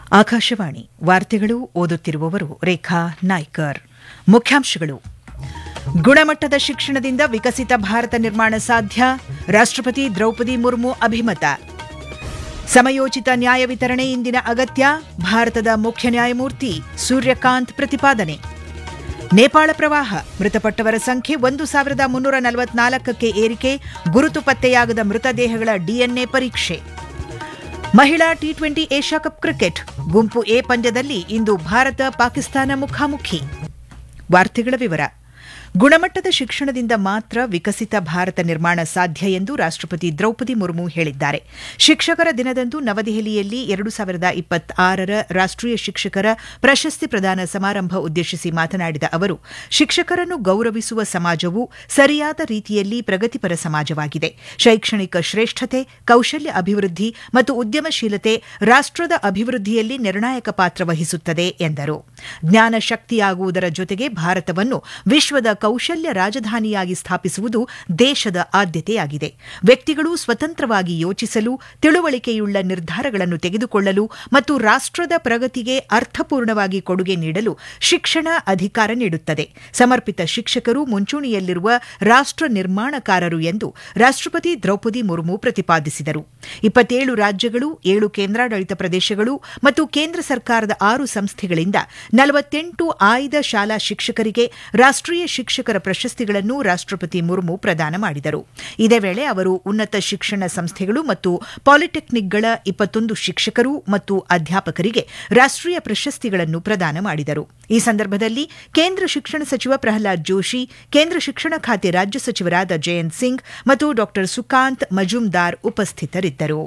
ಆಕಾಶವಾಣಿ ವಾರ್ತೆಗಳು ಓದುತ್ತಿರುವವರು ರೇಖಾ ನಾಯ್ಕರ್ ಮುಖ್ಯಾಂಶಗಳು ಗುಣಮಟ್ಟದ ಶಿಕ್ಷಣದಿಂದ ವಿಕಸಿತ ಭಾರತ ನಿರ್ಮಾಣ ಸಾಧ್ಯ ರಾಷ್ಟ್ರಪತಿ ದ್ರೌಪದಿ ಮುರ್ಮು ಅಭಿಮತ ಸಮಯೋಚಿತ ನ್ಯಾಯ ವಿತರಣೆ ಇಂದಿನ ಅಗತ್ಯ ಭಾರತದ ಮುಖ್ಯ ನ್ಯಾಯಮೂರ್ತಿ ಸೂರ್ಯಕಾಂತ್ ಪ್ರತಿಪಾದನೆ ನೇಪಾಳ ಪ್ರವಾಹ ಮೃತಪಟ್ಟವರ ಸಂಖ್ಯೆ ಒಂದು ಸಾವಿರದ ಮುನ್ನೂರ ನಲವತ್ನಾಲ್ಕಕ್ಕೆ ಏರಿಕೆ ಗುರುತು ಪತ್ತೆಯಾಗದ ಮೃತದೇಹಗಳ ಡಿಎನ್ಎ ಪರೀಕ್ಷೆ ಮಹಿಳಾ T twenty Asia cup cricket ಗುಂಪು ಎ ಪಂದ್ಯದಲ್ಲಿ ಇಂದು ಭಾರತ ಪಾಕಿಸ್ತಾನ ಮುಖಾಮುಖಿ ವಾರ್ತೆಗಳ ವಿವರ ಗುಣಮಟ್ಟದ ಶಿಕ್ಷಣದಿಂದ ಮಾತ್ರ ವಿಕಸಿತ ಭಾರತ ನಿರ್ಮಾಣ ಸಾಧ್ಯ ಎಂದು ರಾಷ್ಟ್ರಪತಿ ದ್ರೌಪದಿ ಮುರ್ಮು ಹೇಳಿದ್ದಾರೆ ಶಿಕ್ಷಕರ ದಿನದಂದು ನವದೆಹಲಿಯಲ್ಲಿ ಎರಡು ಸಾವಿರದ ಇಪ್ಪತ್ತಾರರ ರಾಷ್ಟೀಯ ಶಿಕ್ಷಕರ ಪ್ರಶಸ್ತಿ ಪ್ರದಾನ ಸಮಾರಂಭ ಉದ್ದೇಶಿಸಿ ಮಾತನಾಡಿದ ಅವರು ಶಿಕ್ಷಕರನ್ನು ಗೌರವಿಸುವ ಸಮಾಜವು ಸರಿಯಾದ ರೀತಿಯಲ್ಲಿ ಪ್ರಗತಿಪರ ಸಮಾಜವಾಗಿದೆ ಶೈಕ್ಷಣಿಕ ಶ್ರೇಷ್ಠತೆ ಕೌಶಲ್ಯ ಅಭಿವೃದ್ಧಿ ಮತ್ತು ಉದ್ಯಮಶೀಲತೆ ರಾಷ್ಟದ ಅಭಿವೃದ್ಧಿಯಲ್ಲಿ ನಿರ್ಣಾಯಕ ಪಾತ್ರ ವಹಿಸುತ್ತದೆ ಎಂದರು ಜ್ಞಾನ ಶಕ್ತಿಯಾಗುವುದರ ಜೊತೆಗೆ ಭಾರತವನ್ನು ವಿಶ್ವದ ಕೌಶಲ್ಯ ರಾಜಧಾನಿಯಾಗಿ ಸ್ಥಾಪಿಸುವುದು ದೇಶದ ಆದ್ಯತೆಯಾಗಿದೆ ವ್ಯಕ್ತಿಗಳು ಸ್ವತಂತ್ರವಾಗಿ ಯೋಚಿಸಲು ತಿಳುವಳಿಕೆಯುಳ್ಳ ನಿರ್ಧಾರಗಳನ್ನು ತೆಗೆದುಕೊಳ್ಳಲು ಮತ್ತು ರಾಷ್ಟದ ಪ್ರಗತಿಗೆ ಅರ್ಥಪೂರ್ಣವಾಗಿ ಕೊಡುಗೆ ನೀಡಲು ಶಿಕ್ಷಣ ಅಧಿಕಾರ ನೀಡುತ್ತದೆ ಸಮರ್ಪಿತ ಶಿಕ್ಷಕರು ಮುಂಚೂಣಿಯಲ್ಲಿರುವ ರಾಷ್ಟ ನಿರ್ಮಾಣಕಾರರು ಎಂದು ರಾಷ್ಟ್ರಪತಿ ದ್ರೌಪದಿ ಮುರ್ಮು ಪ್ರತಿಪಾದಿಸಿದರು ಇಪ್ಪತ್ತೇಳು ರಾಜ್ಯಗಳು ಏಳು ಕೇಂದ್ರಾಡಳಿತ ಪ್ರದೇಶಗಳು ಮತ್ತು ಕೇಂದ್ರ ಸರ್ಕಾರದ ಆರು ಸಂಸ್ಥೆಗಳಿಂದ ನಲವತ್ತೆಂಟು ಆಯ್ದ ಶಾಲಾ ಶಿಕ್ಷಕರಿಗೆ ರಾಷ್ಟೀಯ ಶಿಕ್ಷಕರ ಪ್ರಶಸ್ತಿಗಳನ್ನು ರಾಷ್ಟ್ರಪತಿ ಮುರ್ಮು ಪ್ರದಾನ ಮಾಡಿದರು ಇದೇ ವೇಳೆ ಅವರು ಉನ್ನತ ಶಿಕ್ಷಣ ಸಂಸ್ಥೆಗಳು ಮತ್ತು ಪಾಲಿಟೆಕ್ನಿಕ್ಗಳ ಇಪ್ಪತ್ತೊಂದು ಶಿಕ್ಷಕರು ಮತ್ತು ಅಧ್ಯಾಪಕರಿಗೆ ರಾಷ್ಟೀಯ ಪ್ರಶಸ್ತಿಗಳನ್ನು ಪ್ರದಾನ ಮಾಡಿದರು ಈ ಸಂದರ್ಭದಲ್ಲಿ ಕೇಂದ್ರ ಶಿಕ್ಷಣ ಸಚಿವ ಪ್ರಹ್ಲಾದ್ ಜೋಶಿ ಕೇಂದ್ರ ಶಿಕ್ಷಣ ಖಾತೆ ರಾಜ್ಯ ಸಚಿವರಾದ ಜಯಂತ್ ಸಿಂಗ್ ಮತ್ತು ಡಾ ಸುಕಾಂತ್ ಮಜುಮ್ದಾರ್ ಉಪಸ್ಥಿತರಿದ್ದರು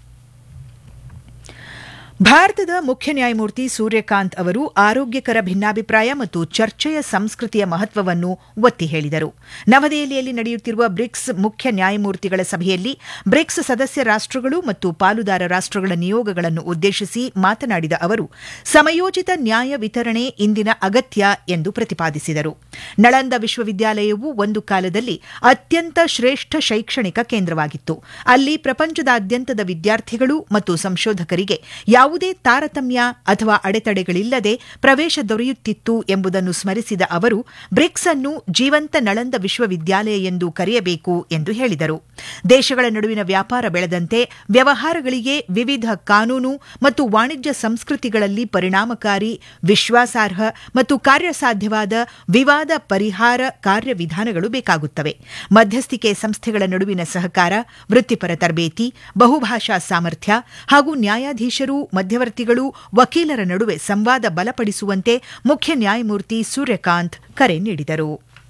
ಭಾರತದ ಮುಖ್ಯ ನ್ಯಾಯಮೂರ್ತಿ ಸೂರ್ಯಕಾಂತ್ ಅವರು ಆರೋಗ್ಯಕರ ಭಿನ್ನಾಭಿಪ್ರಾಯ ಮತ್ತು ಚರ್ಚೆಯ ಸಂಸ್ಕೃತಿಯ ಮಹತ್ವವನ್ನು ಒತ್ತಿ ಹೇಳಿದರು ನವದೆಹಲಿಯಲ್ಲಿ ನಡೆಯುತ್ತಿರುವ ಬ್ರಿಕ್ಸ್ ಮುಖ್ಯ ನ್ಯಾಯಮೂರ್ತಿಗಳ ಸಭೆಯಲ್ಲಿ ಬ್ರಿಕ್ಸ್ ಸದಸ್ಯ ರಾಷ್ಟಗಳು ಮತ್ತು ಪಾಲುದಾರ ರಾಷ್ಟಗಳ ನಿಯೋಗಗಳನ್ನು ಉದ್ದೇಶಿಸಿ ಮಾತನಾಡಿದ ಅವರು ಸಮಯೋಚಿತ ನ್ಯಾಯ ವಿತರಣೆ ಇಂದಿನ ಅಗತ್ಯ ಎಂದು ಪ್ರತಿಪಾದಿಸಿದರು ನಳಂದ ವಿಶ್ವವಿದ್ಯಾಲಯವು ಒಂದು ಕಾಲದಲ್ಲಿ ಅತ್ಯಂತ ಶ್ರೇಷ್ಠ ಶೈಕ್ಷಣಿಕ ಕೇಂದ್ರವಾಗಿತ್ತು ಅಲ್ಲಿ ಪ್ರಪಂಚದಾದ್ಯಂತದ ವಿದ್ಯಾರ್ಥಿಗಳು ಮತ್ತು ಸಂಶೋಧಕರಿಗೆ ಯಾವುದೇ ತಾರತಮ್ಯ ಅಥವಾ ಅಡೆತಡೆಗಳಿಲ್ಲದೆ ಪ್ರವೇಶ ದೊರೆಯುತ್ತಿತ್ತು ಎಂಬುದನ್ನು ಸ್ಮರಿಸಿದ ಅವರು ಬ್ರಿಕ್ಸ್ ಅನ್ನು ಜೀವಂತ ನಳಂದ ವಿಶ್ವವಿದ್ಯಾಲಯ ಎಂದು ಕರೆಯಬೇಕು ಎಂದು ಹೇಳಿದರು ದೇಶಗಳ ನಡುವಿನ ವ್ಯಾಪಾರ ಬೆಳೆದಂತೆ ವ್ಯವಹಾರಗಳಿಗೆ ವಿವಿಧ ಕಾನೂನು ಮತ್ತು ವಾಣಿಜ್ಯ ಸಂಸ್ಕೃತಿಗಳಲ್ಲಿ ಪರಿಣಾಮಕಾರಿ ವಿಶ್ವಾಸಾರ್ಹ ಮತ್ತು ಕಾರ್ಯಸಾಧ್ಯವಾದ ವಿವಾದ ಪರಿಹಾರ ಕಾರ್ಯವಿಧಾನಗಳು ಬೇಕಾಗುತ್ತವೆ ಮಧ್ಯಸ್ಥಿಕೆ ಸಂಸ್ಥೆಗಳ ನಡುವಿನ ಸಹಕಾರ ವೃತ್ತಿಪರ ತರಬೇತಿ ಬಹುಭಾಷಾ ಸಾಮರ್ಥ್ಯ ಹಾಗೂ ನ್ಯಾಯಾಧೀಶರು ಮಧ್ಯವರ್ತಿಗಳು ವಕೀಲರ ನಡುವೆ ಸಂವಾದ ಬಲಪಡಿಸುವಂತೆ ಮುಖ್ಯ ನ್ಯಾಯಮೂರ್ತಿ ಸೂರ್ಯಕಾಂತ್ ಕರೆ ನೀಡಿದರು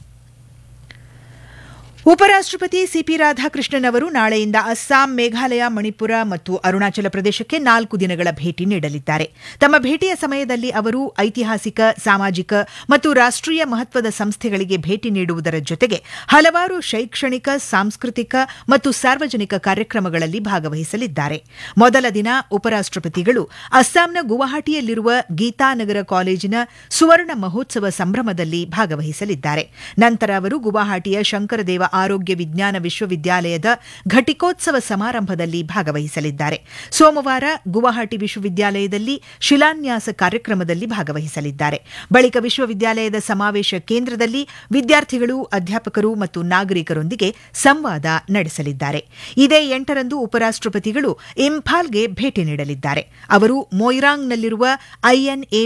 ಉಪರಾಷ್ಟಪತಿ ಸಿಪಿ ರಾಧಾಕೃಷ್ಣನ್ ಅವರು ನಾಳೆಯಿಂದ ಅಸ್ಸಾಂ ಮೇಘಾಲಯ ಮಣಿಪುರ ಮತ್ತು ಅರುಣಾಚಲ ಪ್ರದೇಶಕ್ಕೆ ನಾಲ್ಕು ದಿನಗಳ ಭೇಟಿ ನೀಡಲಿದ್ದಾರೆ ತಮ್ಮ ಭೇಟಿಯ ಸಮಯದಲ್ಲಿ ಅವರು ಐತಿಹಾಸಿಕ ಸಾಮಾಜಿಕ ಮತ್ತು ರಾಷ್ಟೀಯ ಮಹತ್ವದ ಸಂಸ್ಥೆಗಳಿಗೆ ಭೇಟಿ ನೀಡುವುದರ ಜೊತೆಗೆ ಹಲವಾರು ಶೈಕ್ಷಣಿಕ ಸಾಂಸ್ಕೃತಿಕ ಮತ್ತು ಸಾರ್ವಜನಿಕ ಕಾರ್ಯಕ್ರಮಗಳಲ್ಲಿ ಭಾಗವಹಿಸಲಿದ್ದಾರೆ ಮೊದಲ ದಿನ ಉಪರಾಷ್ಟಪತಿಗಳು ಅಸ್ಸಾಂನ ಗುವಾಹಟಿಯಲ್ಲಿರುವ ಗೀತಾನಗರ ಕಾಲೇಜಿನ ಸುವರ್ಣ ಮಹೋತ್ಸವ ಸಂಭ್ರಮದಲ್ಲಿ ಭಾಗವಹಿಸಲಿದ್ದಾರೆ ನಂತರ ಅವರು ಗುವಾಹಟಿಯ ಶಂಕರದೇವ ಆರೋಗ್ಯ ವಿಜ್ಞಾನ ವಿಶ್ವವಿದ್ಯಾಲಯದ ಘಟಿಕೋತ್ಸವ ಸಮಾರಂಭದಲ್ಲಿ ಭಾಗವಹಿಸಲಿದ್ದಾರೆ ಸೋಮವಾರ ಗುವಾಹಟಿ ವಿಶ್ವವಿದ್ಯಾಲಯದಲ್ಲಿ ಶಿಲಾನ್ಯಾಸ ಕಾರ್ಯಕ್ರಮದಲ್ಲಿ ಭಾಗವಹಿಸಲಿದ್ದಾರೆ ಬಳಿಕ ವಿಶ್ವವಿದ್ಯಾಲಯದ ಸಮಾವೇಶ ಕೇಂದ್ರದಲ್ಲಿ ವಿದ್ಯಾರ್ಥಿಗಳು ಅಧ್ಯಾಪಕರು ಮತ್ತು ನಾಗರಿಕರೊಂದಿಗೆ ಸಂವಾದ ನಡೆಸಲಿದ್ದಾರೆ ಇದೇ ಎಂಟರಂದು ಉಪರಾಷ್ಟಪತಿಗಳು ಇಂಫಾಲ್ಗೆ ಭೇಟಿ ನೀಡಲಿದ್ದಾರೆ ಅವರು ಮೊಯ್ರಾಂಗ್ನಲ್ಲಿರುವ ಐಎನ್ಎ